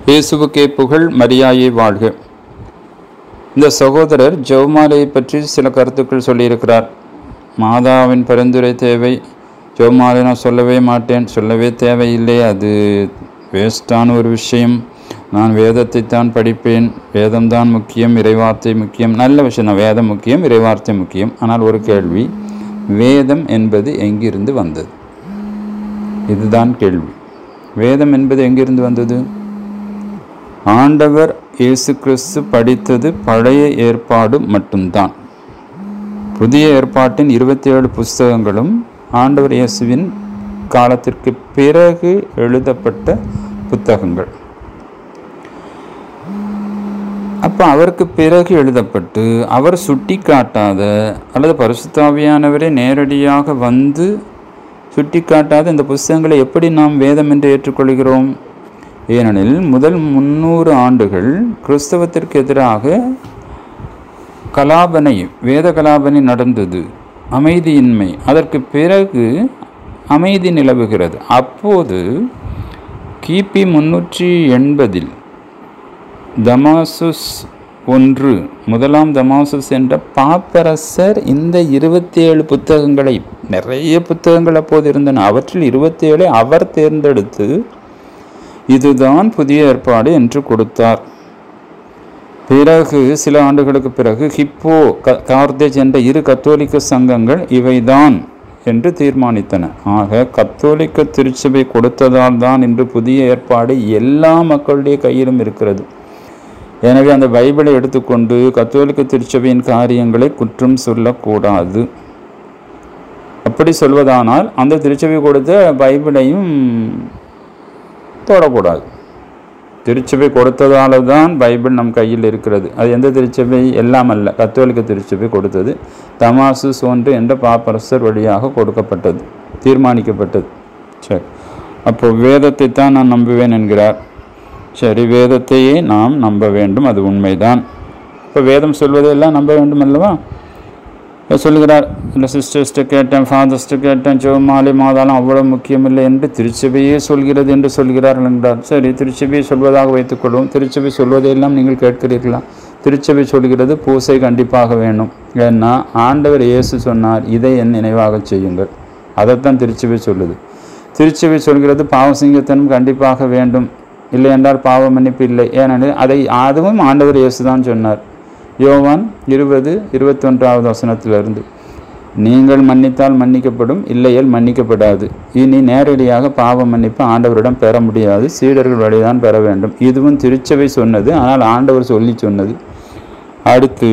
இயேசுவுக்கே புகழ் மரியாயை வாழ்க இந்த சகோதரர் ஜெவமாலையை பற்றி சில கருத்துக்கள் சொல்லியிருக்கிறார் மாதாவின் பரிந்துரை தேவை ஜெவமாலை நான் சொல்லவே மாட்டேன் சொல்லவே தேவையில்லை அது வேஸ்டான ஒரு விஷயம் நான் வேதத்தை தான் படிப்பேன் வேதம்தான் முக்கியம் இறைவார்த்தை முக்கியம் நல்ல விஷயம் தான் வேதம் முக்கியம் இறைவார்த்தை முக்கியம் ஆனால் ஒரு கேள்வி வேதம் என்பது எங்கிருந்து வந்தது இதுதான் கேள்வி வேதம் என்பது எங்கிருந்து வந்தது ஆண்டவர் இயேசு கிறிஸ்து படித்தது பழைய ஏற்பாடு மட்டும்தான் புதிய ஏற்பாட்டின் இருபத்தி ஏழு புஸ்தகங்களும் ஆண்டவர் இயேசுவின் காலத்திற்கு பிறகு எழுதப்பட்ட புத்தகங்கள் அப்போ அவருக்கு பிறகு எழுதப்பட்டு அவர் சுட்டி காட்டாத அல்லது பரிசுத்தாவியானவரே நேரடியாக வந்து சுட்டி காட்டாத இந்த புஸ்தகங்களை எப்படி நாம் வேதம் என்று ஏற்றுக்கொள்கிறோம் ஏனெனில் முதல் முன்னூறு ஆண்டுகள் கிறிஸ்தவத்திற்கு எதிராக கலாபனை வேத கலாபனை நடந்தது அமைதியின்மை அதற்கு பிறகு அமைதி நிலவுகிறது அப்போது கிபி முன்னூற்றி எண்பதில் தமாசுஸ் ஒன்று முதலாம் தமாசுஸ் என்ற பாப்பரசர் இந்த இருபத்தி ஏழு புத்தகங்களை நிறைய புத்தகங்கள் அப்போது இருந்தன அவற்றில் இருபத்தி ஏழை அவர் தேர்ந்தெடுத்து இதுதான் புதிய ஏற்பாடு என்று கொடுத்தார் பிறகு சில ஆண்டுகளுக்கு பிறகு ஹிப்போ க கார்தேஜ் என்ற இரு கத்தோலிக்க சங்கங்கள் இவைதான் என்று தீர்மானித்தன ஆக கத்தோலிக்க திருச்சபை கொடுத்ததால் தான் இன்று புதிய ஏற்பாடு எல்லா மக்களுடைய கையிலும் இருக்கிறது எனவே அந்த பைபிளை எடுத்துக்கொண்டு கத்தோலிக்க திருச்சபையின் காரியங்களை குற்றம் சொல்லக்கூடாது அப்படி சொல்வதானால் அந்த திருச்சபை கொடுத்த பைபிளையும் தொடக்கூடாது திருச்சபை கொடுத்ததால தான் பைபிள் நம் கையில் இருக்கிறது அது எந்த திருச்சபை எல்லாம் அல்ல கத்தோலிக்க திருச்சபை கொடுத்தது தமாசு சோன்று என்ற பாப்பரசர் வழியாக கொடுக்கப்பட்டது தீர்மானிக்கப்பட்டது சரி அப்போ வேதத்தை தான் நான் நம்புவேன் என்கிறார் சரி வேதத்தையே நாம் நம்ப வேண்டும் அது உண்மைதான் இப்போ வேதம் சொல்வதையெல்லாம் நம்ப வேண்டும் அல்லவா சொல்லுகிறார் இல்லை சிஸ்டர்ஸ்ட்டு கேட்டேன் ஃபாதர்ஸ்ட்டு கேட்டேன் ஜெவமாலை மாதாளம் அவ்வளோ முக்கியமில்லை என்று திருச்சபையே சொல்கிறது என்று சொல்கிறார்கள் என்றார் சரி திருச்சபையை சொல்வதாக வைத்துக்கொள்வோம் திருச்சபை சொல்வதையெல்லாம் நீங்கள் கேட்கிறீர்களா திருச்சபை சொல்கிறது பூசை கண்டிப்பாக வேணும் ஏன்னா ஆண்டவர் இயேசு சொன்னார் இதை என் நினைவாக செய்யுங்கள் அதைத்தான் திருச்சபை சொல்லுது திருச்சபை சொல்கிறது பாவசிங்கத்தனம் கண்டிப்பாக வேண்டும் இல்லை என்றால் பாவ மன்னிப்பு இல்லை ஏனெனில் அதை அதுவும் ஆண்டவர் இயேசு தான் சொன்னார் யோவான் இருபது இருபத்தொன்றாவது வசனத்திலிருந்து நீங்கள் மன்னித்தால் மன்னிக்கப்படும் இல்லையேல் மன்னிக்கப்படாது இனி நேரடியாக பாவ மன்னிப்பு ஆண்டவரிடம் பெற முடியாது சீடர்கள் வழிதான் பெற வேண்டும் இதுவும் திருச்சபை சொன்னது ஆனால் ஆண்டவர் சொல்லி சொன்னது அடுத்து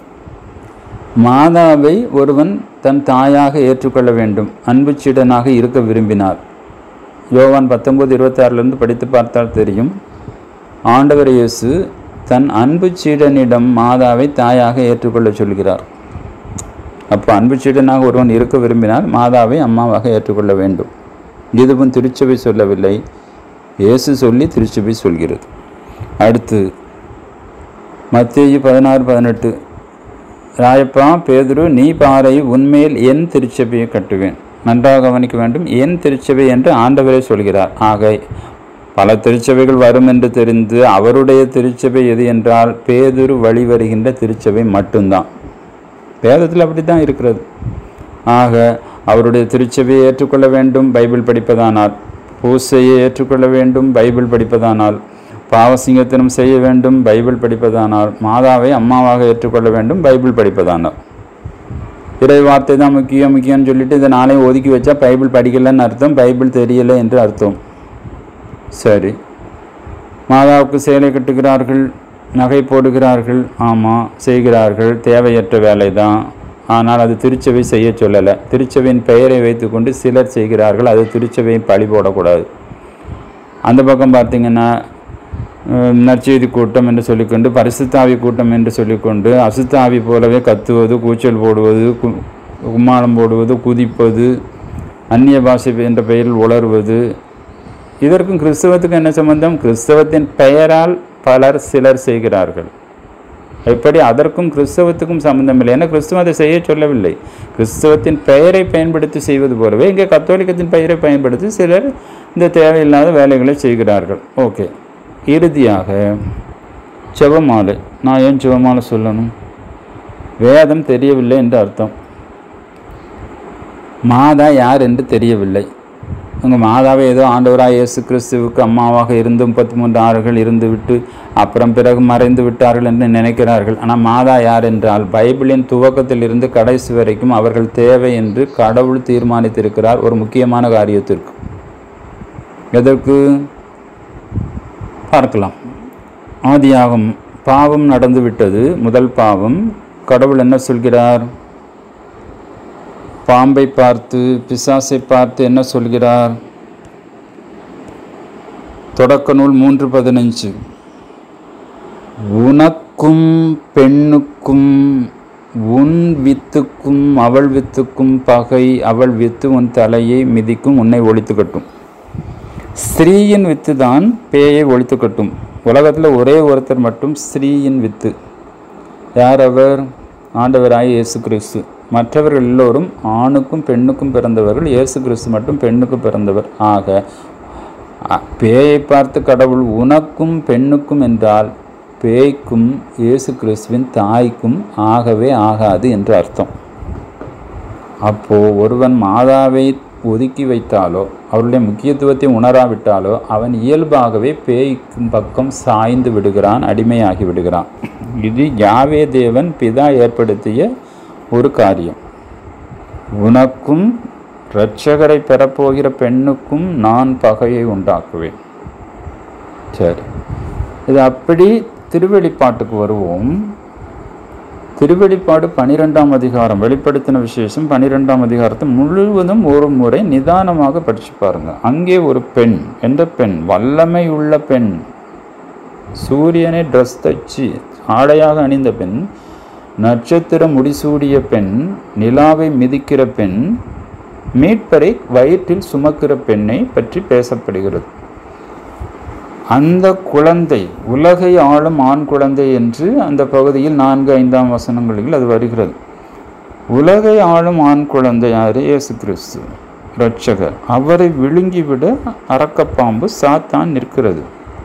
மாதாவை ஒருவன் தன் தாயாக ஏற்றுக்கொள்ள வேண்டும் அன்பு சீடனாக இருக்க விரும்பினார் யோவான் பத்தொன்பது இருபத்தாறிலிருந்து படித்து பார்த்தால் தெரியும் ஆண்டவர் இயேசு தன் அன்பு சீடனிடம் மாதாவை தாயாக ஏற்றுக்கொள்ள சொல்கிறார் அப்போ அன்பு சீடனாக ஒருவன் இருக்க விரும்பினால் மாதாவை அம்மாவாக ஏற்றுக்கொள்ள வேண்டும் இதுவும் திருச்சபை சொல்லவில்லை இயேசு சொல்லி திருச்சபை சொல்கிறது அடுத்து மத்திய பதினாறு பதினெட்டு ராயப்பா பேதுரு நீ பாறை உண்மையில் என் திருச்சபையை கட்டுவேன் நன்றாக கவனிக்க வேண்டும் என் திருச்சபை என்று ஆண்டவரே சொல்கிறார் ஆக பல திருச்சபைகள் வரும் என்று தெரிந்து அவருடைய திருச்சபை எது என்றால் பேதுரு வழி வருகின்ற திருச்சபை மட்டும்தான் வேதத்தில் அப்படி தான் இருக்கிறது ஆக அவருடைய திருச்சபையை ஏற்றுக்கொள்ள வேண்டும் பைபிள் படிப்பதானால் பூசையை ஏற்றுக்கொள்ள வேண்டும் பைபிள் படிப்பதானால் பாவசிங்கத்தினம் செய்ய வேண்டும் பைபிள் படிப்பதானால் மாதாவை அம்மாவாக ஏற்றுக்கொள்ள வேண்டும் பைபிள் படிப்பதானால் இறை வார்த்தை தான் முக்கியம் முக்கியம்னு சொல்லிட்டு இதை நாளையும் ஒதுக்கி வச்சா பைபிள் படிக்கலைன்னு அர்த்தம் பைபிள் தெரியலை என்று அர்த்தம் சரி மாதாவுக்கு சேலை கட்டுகிறார்கள் நகை போடுகிறார்கள் ஆமாம் செய்கிறார்கள் தேவையற்ற வேலை தான் ஆனால் அது திருச்சபை செய்ய சொல்லலை திருச்சபையின் பெயரை வைத்துக்கொண்டு சிலர் செய்கிறார்கள் அது திருச்சபையை பழி போடக்கூடாது அந்த பக்கம் பார்த்திங்கன்னா நற்செய்தி கூட்டம் என்று சொல்லிக்கொண்டு பரிசுத்தாவி கூட்டம் என்று சொல்லிக்கொண்டு அசுத்தாவி போலவே கத்துவது கூச்சல் போடுவது கும்மாளம் போடுவது குதிப்பது அந்நிய பாஷை என்ற பெயரில் உளறுவது இதற்கும் கிறிஸ்தவத்துக்கும் என்ன சம்பந்தம் கிறிஸ்தவத்தின் பெயரால் பலர் சிலர் செய்கிறார்கள் எப்படி அதற்கும் கிறிஸ்தவத்துக்கும் சம்பந்தம் இல்லை ஏன்னா கிறிஸ்தவம் அதை செய்ய சொல்லவில்லை கிறிஸ்தவத்தின் பெயரை பயன்படுத்தி செய்வது போலவே இங்கே கத்தோலிக்கத்தின் பெயரை பயன்படுத்தி சிலர் இந்த தேவையில்லாத வேலைகளை செய்கிறார்கள் ஓகே இறுதியாக செவமாலை நான் ஏன் செவமாலை சொல்லணும் வேதம் தெரியவில்லை என்று அர்த்தம் மாதா யார் என்று தெரியவில்லை உங்கள் மாதாவை ஏதோ ஆண்டவராக இயேசு கிறிஸ்துவுக்கு அம்மாவாக இருந்து முப்பத்தி மூன்று ஆறுகள் இருந்து விட்டு அப்புறம் பிறகு மறைந்து விட்டார்கள் என்று நினைக்கிறார்கள் ஆனால் மாதா யார் என்றால் பைபிளின் துவக்கத்தில் இருந்து கடைசி வரைக்கும் அவர்கள் தேவை என்று கடவுள் தீர்மானித்திருக்கிறார் ஒரு முக்கியமான காரியத்திற்கு எதற்கு பார்க்கலாம் ஆதியாகும் பாவம் நடந்து விட்டது முதல் பாவம் கடவுள் என்ன சொல்கிறார் பாம்பை பார்த்து பிசாசை பார்த்து என்ன சொல்கிறார் தொடக்க நூல் மூன்று பதினஞ்சு உனக்கும் பெண்ணுக்கும் உன் வித்துக்கும் அவள் வித்துக்கும் பகை அவள் வித்து உன் தலையை மிதிக்கும் உன்னை ஒழித்து கட்டும் ஸ்திரீயின் வித்து தான் பேயை ஒழித்து கட்டும் உலகத்தில் ஒரே ஒருத்தர் மட்டும் ஸ்திரீயின் வித்து யார் அவர் ஆண்டவராய் இயேசு கிறிஸ்து மற்றவர்கள் எல்லோரும் ஆணுக்கும் பெண்ணுக்கும் பிறந்தவர்கள் இயேசு கிறிஸ்து மட்டும் பெண்ணுக்கு பிறந்தவர் ஆக அ- பேயை பார்த்து கடவுள் உனக்கும் பெண்ணுக்கும் என்றால் பேய்க்கும் இயேசு கிறிஸ்துவின் தாய்க்கும் ஆகவே ஆகாது என்று அர்த்தம் அப்போ ஒருவன் மாதாவை ஒதுக்கி வைத்தாலோ அவருடைய முக்கியத்துவத்தை உணராவிட்டாலோ அவன் இயல்பாகவே பேய்க்கும் பக்கம் சாய்ந்து விடுகிறான் அடிமையாகி விடுகிறான் இது யாவே தேவன் பிதா ஏற்படுத்திய ஒரு காரியம் உனக்கும் இரட்சகரை பெறப்போகிற பெண்ணுக்கும் நான் பகையை உண்டாக்குவேன் சரி இது அப்படி திருவெளிப்பாட்டுக்கு வருவோம் திருவெளிப்பாடு பனிரெண்டாம் அதிகாரம் வெளிப்படுத்தின விசேஷம் பனிரெண்டாம் அதிகாரத்தை முழுவதும் ஒரு முறை நிதானமாக படிச்சு பாருங்க அங்கே ஒரு பெண் என்ற பெண் வல்லமை உள்ள பெண் சூரியனை ட்ரெஸ் தச்சு ஆடையாக அணிந்த பெண் நட்சத்திர முடிசூடிய பெண் நிலாவை மிதிக்கிற பெண் மீட்பரை வயிற்றில் சுமக்கிற பெண்ணை பற்றி பேசப்படுகிறது அந்த குழந்தை உலகை ஆளும் ஆண் குழந்தை என்று அந்த பகுதியில் நான்கு ஐந்தாம் வசனங்களில் அது வருகிறது உலகை ஆளும் ஆண் குழந்தை யாரு இயேசு கிறிஸ்து இரட்சகர் அவரை விழுங்கிவிட அரக்கப்பாம்பு சாத்தான் நிற்கிறது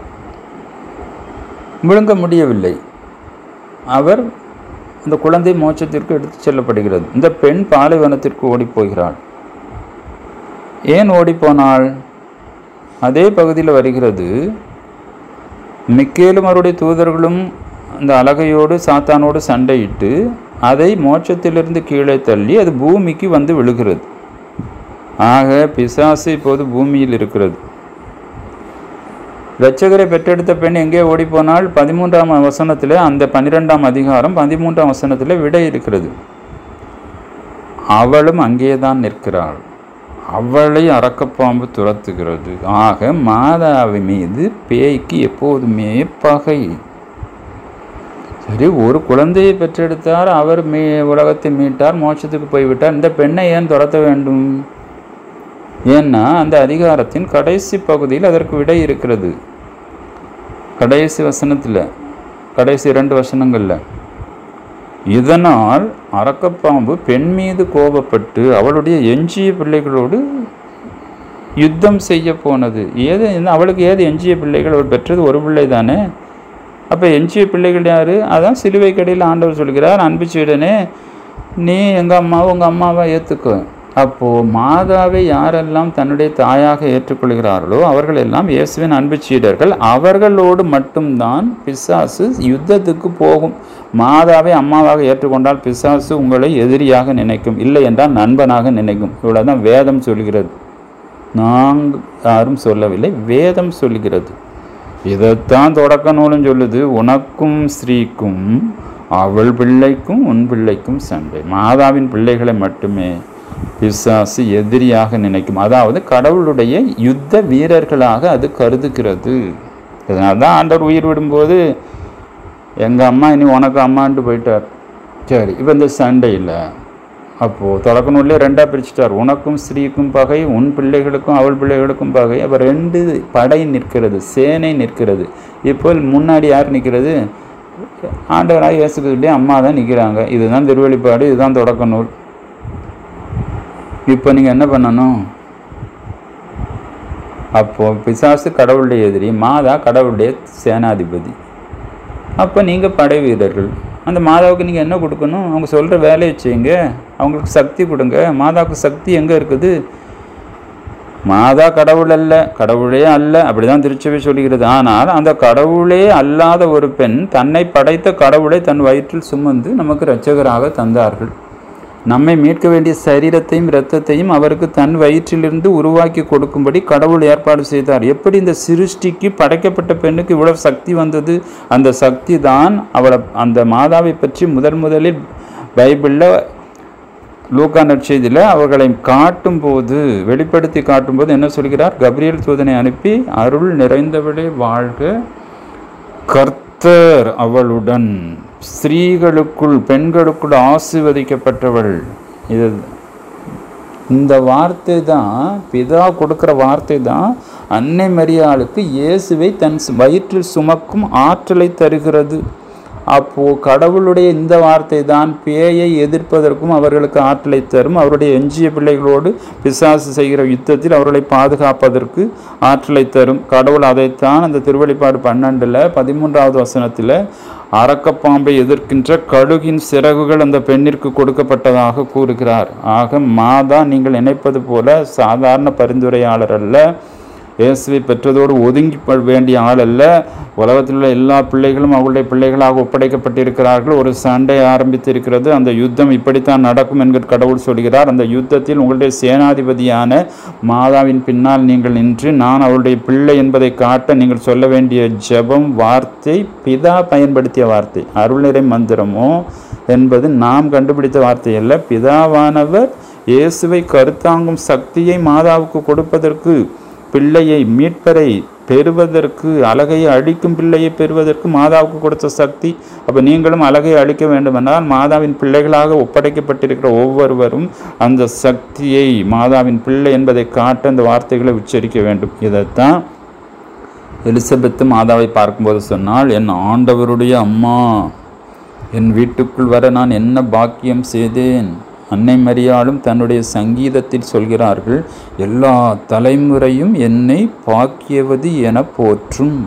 விழுங்க முடியவில்லை அவர் அந்த குழந்தை மோட்சத்திற்கு எடுத்துச் செல்லப்படுகிறது இந்த பெண் பாலைவனத்திற்கு ஓடிப் போகிறாள் ஏன் ஓடிப்போனாள் அதே பகுதியில் வருகிறது மிக்கேலும் அவருடைய தூதர்களும் அந்த அலகையோடு சாத்தானோடு சண்டையிட்டு அதை மோட்சத்திலிருந்து கீழே தள்ளி அது பூமிக்கு வந்து விழுகிறது ஆக பிசாசு இப்போது பூமியில் இருக்கிறது இரட்சகரை பெற்றெடுத்த பெண் எங்கே ஓடிப்போனால் பதிமூன்றாம் வசனத்தில் அந்த பன்னிரெண்டாம் அதிகாரம் பதிமூன்றாம் வசனத்தில் விடை இருக்கிறது அவளும் அங்கேதான் நிற்கிறாள் அவளை அரக்கப்பாம்பு துரத்துகிறது ஆக மாதாவி மீது பேய்க்கு எப்போதுமே பகை சரி ஒரு குழந்தையை பெற்றெடுத்தார் அவர் மீ உலகத்தை மீட்டார் மோட்சத்துக்கு போய்விட்டார் இந்த பெண்ணை ஏன் துரத்த வேண்டும் ஏன்னா அந்த அதிகாரத்தின் கடைசி பகுதியில் அதற்கு விடை இருக்கிறது கடைசி வசனத்தில் கடைசி இரண்டு வசனங்களில் இதனால் அரக்கப்பாம்பு பெண் மீது கோபப்பட்டு அவளுடைய எஞ்சிய பிள்ளைகளோடு யுத்தம் செய்ய போனது ஏது என்ன அவளுக்கு ஏது எஞ்சிய பிள்ளைகள் அவர் பெற்றது ஒரு பிள்ளை தானே அப்போ எஞ்சிய பிள்ளைகள் யார் அதான் சிலுவை கடையில் ஆண்டவர் சொல்கிறார் அன்பு சீடனே நீ எங்கள் அம்மாவை உங்கள் அம்மாவை ஏற்றுக்கோ அப்போது மாதாவை யாரெல்லாம் தன்னுடைய தாயாக ஏற்றுக்கொள்கிறார்களோ அவர்கள் எல்லாம் இயேசுவின் அன்பு சீடர்கள் அவர்களோடு மட்டும்தான் பிசாசு யுத்தத்துக்கு போகும் மாதாவை அம்மாவாக ஏற்றுக்கொண்டால் பிசாசு உங்களை எதிரியாக நினைக்கும் இல்லை என்றால் நண்பனாக நினைக்கும் இவ்வளோதான் வேதம் சொல்கிறது நாங்கள் யாரும் சொல்லவில்லை வேதம் சொல்கிறது இதைத்தான் தொடக்க நூலும் சொல்லுது உனக்கும் ஸ்ரீக்கும் அவள் பிள்ளைக்கும் உன் பிள்ளைக்கும் சண்டை மாதாவின் பிள்ளைகளை மட்டுமே பிசாசு எதிரியாக நினைக்கும் அதாவது கடவுளுடைய யுத்த வீரர்களாக அது கருதுகிறது இதனால தான் ஆண்டவர் உயிர் விடும்போது எங்கள் அம்மா இனி உனக்கு அம்மான்ட்டு போயிட்டார் சரி இப்போ இந்த சண்டையில் அப்போது தொடக்க நூல்லே ரெண்டாக பிரிச்சுட்டார் உனக்கும் ஸ்ரீக்கும் பகை உன் பிள்ளைகளுக்கும் அவள் பிள்ளைகளுக்கும் பகை அப்போ ரெண்டு படை நிற்கிறது சேனை நிற்கிறது இப்போ முன்னாடி யார் நிற்கிறது ஆண்டவராக இயேசுக்கிட்டே அம்மா தான் நிற்கிறாங்க இதுதான் திருவெளிப்பாடு இதுதான் தொடக்க நூல் இப்போ நீங்கள் என்ன பண்ணணும் அப்போ பிசாசு கடவுளுடைய எதிரி மாதா கடவுளுடைய சேனாதிபதி அப்போ நீங்கள் படை வீரர்கள் அந்த மாதாவுக்கு நீங்கள் என்ன கொடுக்கணும் அவங்க சொல்கிற வேலையை செய்யுங்க அவங்களுக்கு சக்தி கொடுங்க மாதாவுக்கு சக்தி எங்கே இருக்குது மாதா கடவுள் அல்ல கடவுளே அல்ல அப்படிதான் திருச்சபை சொல்கிறது ஆனால் அந்த கடவுளே அல்லாத ஒரு பெண் தன்னை படைத்த கடவுளை தன் வயிற்றில் சுமந்து நமக்கு இரட்சகராக தந்தார்கள் நம்மை மீட்க வேண்டிய சரீரத்தையும் இரத்தத்தையும் அவருக்கு தன் வயிற்றிலிருந்து உருவாக்கி கொடுக்கும்படி கடவுள் ஏற்பாடு செய்தார் எப்படி இந்த சிருஷ்டிக்கு படைக்கப்பட்ட பெண்ணுக்கு இவ்வளவு சக்தி வந்தது அந்த சக்தி தான் அவளை அந்த மாதாவை பற்றி முதல் முதலில் பைபிளில் லூக்கா நற்செய்தியில் அவர்களை காட்டும்போது வெளிப்படுத்தி காட்டும்போது என்ன சொல்கிறார் கப்ரியல் தூதனை அனுப்பி அருள் நிறைந்தவளே வாழ்க கர்த்தர் அவளுடன் ஸ்திரீகளுக்குள் பெண்களுக்குள் ஆசீர்வதிக்கப்பட்டவள் இது இந்த வார்த்தை தான் பிதா கொடுக்குற வார்த்தை தான் அன்னை மரியாளுக்கு இயேசுவை தன் வயிற்றில் சுமக்கும் ஆற்றலை தருகிறது அப்போ கடவுளுடைய இந்த வார்த்தை தான் பேயை எதிர்ப்பதற்கும் அவர்களுக்கு ஆற்றலை தரும் அவருடைய எஞ்சிய பிள்ளைகளோடு பிசாசு செய்கிற யுத்தத்தில் அவர்களை பாதுகாப்பதற்கு ஆற்றலை தரும் கடவுள் அதைத்தான் அந்த திருவெளிப்பாடு பன்னெண்டில் பதிமூன்றாவது வசனத்தில் அரக்கப்பாம்பை எதிர்க்கின்ற கழுகின் சிறகுகள் அந்த பெண்ணிற்கு கொடுக்கப்பட்டதாக கூறுகிறார் ஆக மாதா நீங்கள் நினைப்பது போல சாதாரண பரிந்துரையாளர் அல்ல இயேசுவை பெற்றதோடு ஒதுங்கி ப- வேண்டிய ஆள் அல்ல உலகத்தில் உள்ள எல்லா பிள்ளைகளும் அவர்களுடைய பிள்ளைகளாக ஒப்படைக்கப்பட்டிருக்கிறார்கள் ஒரு சண்டை ஆரம்பித்திருக்கிறது அந்த யுத்தம் இப்படித்தான் நடக்கும் என்கிற கடவுள் சொல்கிறார் அந்த யுத்தத்தில் உங்களுடைய சேனாதிபதியான மாதாவின் பின்னால் நீங்கள் நின்று நான் அவளுடைய பிள்ளை என்பதை காட்ட நீங்கள் சொல்ல வேண்டிய ஜெபம் வார்த்தை பிதா பயன்படுத்திய வார்த்தை அருள்நிறை மந்திரமோ என்பது நாம் கண்டுபிடித்த வார்த்தை அல்ல பிதாவானவர் இயேசுவை கருத்தாங்கும் சக்தியை மாதாவுக்கு கொடுப்பதற்கு பிள்ளையை மீட்பரை பெறுவதற்கு அழகையை அழிக்கும் பிள்ளையை பெறுவதற்கு மாதாவுக்கு கொடுத்த சக்தி அப்போ நீங்களும் அழகை அழிக்க வேண்டுமென்றால் மாதாவின் பிள்ளைகளாக ஒப்படைக்கப்பட்டிருக்கிற ஒவ்வொருவரும் அந்த சக்தியை மாதாவின் பிள்ளை என்பதை காட்ட அந்த வார்த்தைகளை உச்சரிக்க வேண்டும் இதைத்தான் எலிசபெத்து மாதாவை பார்க்கும்போது சொன்னால் என் ஆண்டவருடைய அம்மா என் வீட்டுக்குள் வர நான் என்ன பாக்கியம் செய்தேன் அன்னை மரியாளும் தன்னுடைய சங்கீதத்தில் சொல்கிறார்கள் எல்லா தலைமுறையும் என்னை பாக்கியவது என போற்றும்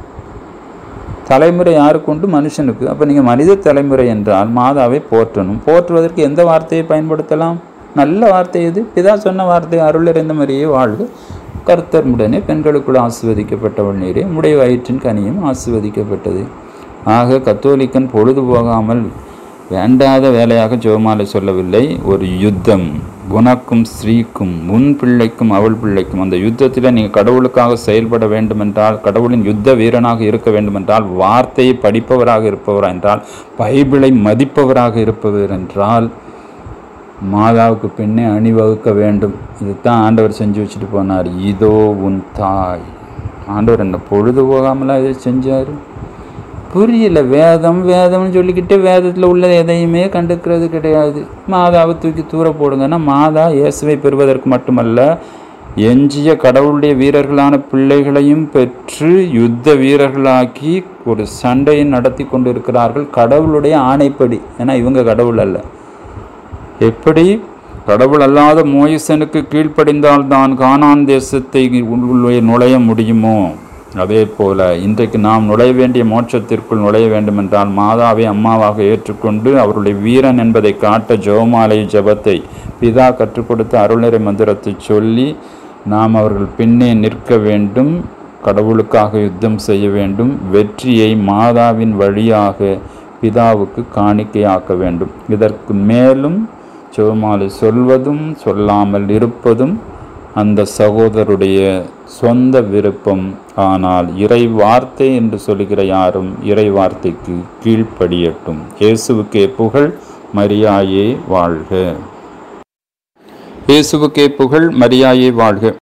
தலைமுறை யாருக்கு உண்டு மனுஷனுக்கு அப்போ நீங்கள் மனித தலைமுறை என்றால் மாதாவை போற்றணும் போற்றுவதற்கு எந்த வார்த்தையை பயன்படுத்தலாம் நல்ல வார்த்தை எது பிதா சொன்ன வார்த்தை அருள் இறைந்த மாதிரியே வாழ்க கர்த்தர் உடனே பெண்களுக்குள் ஆசிர்வதிக்கப்பட்டவள் நீரே முடைய வயிற்றின் கனியும் ஆசிர்வதிக்கப்பட்டது ஆக கத்தோலிக்கன் பொழுது போகாமல் வேண்டாத வேலையாக ஜெபமாலை சொல்லவில்லை ஒரு யுத்தம் உனக்கும் ஸ்ரீக்கும் உன் பிள்ளைக்கும் அவள் பிள்ளைக்கும் அந்த யுத்தத்தில் நீங்கள் கடவுளுக்காக செயல்பட வேண்டுமென்றால் கடவுளின் யுத்த வீரனாக இருக்க வேண்டுமென்றால் வார்த்தையை படிப்பவராக இருப்பவர் என்றால் பைபிளை மதிப்பவராக இருப்பவர் என்றால் மாதாவுக்கு பின்னே அணிவகுக்க வேண்டும் இதுதான் ஆண்டவர் செஞ்சு வச்சுட்டு போனார் இதோ உன் தாய் ஆண்டவர் என்ன பொழுது போகாமலாம் இதை செஞ்சார் புரியல வேதம் வேதம்னு சொல்லிக்கிட்டு வேதத்தில் உள்ள எதையுமே கண்டுக்கிறது கிடையாது மாதாவை தூக்கி தூர போடுங்கன்னா மாதா இயேசுவை பெறுவதற்கு மட்டுமல்ல எஞ்சிய கடவுளுடைய வீரர்களான பிள்ளைகளையும் பெற்று யுத்த வீரர்களாக்கி ஒரு சண்டையை நடத்தி கொண்டிருக்கிறார்கள் கடவுளுடைய ஆணைப்படி ஏன்னா இவங்க கடவுள் அல்ல எப்படி கடவுள் அல்லாத மோயிசனுக்கு கீழ்ப்படிந்தால் தான் கானான் தேசத்தை உள்ளே நுழைய முடியுமோ அதே போல இன்றைக்கு நாம் நுழைய வேண்டிய மோட்சத்திற்குள் நுழைய வேண்டுமென்றால் மாதாவை அம்மாவாக ஏற்றுக்கொண்டு அவருடைய வீரன் என்பதை காட்ட ஜெபமாலை ஜெபத்தை பிதா கற்றுக் கொடுத்த அருள்நிறை மந்திரத்தை சொல்லி நாம் அவர்கள் பின்னே நிற்க வேண்டும் கடவுளுக்காக யுத்தம் செய்ய வேண்டும் வெற்றியை மாதாவின் வழியாக பிதாவுக்கு காணிக்கையாக்க வேண்டும் இதற்கு மேலும் ஜெபமாலை சொல்வதும் சொல்லாமல் இருப்பதும் அந்த சகோதரருடைய சொந்த விருப்பம் ஆனால் இறை வார்த்தை என்று சொல்லுகிற யாரும் இறை வார்த்தைக்கு கீழ்ப்படியட்டும் இயேசுவுக்கே புகழ் மரியாயே வாழ்க இயேசுவுக்கே புகழ் மரியாயே வாழ்க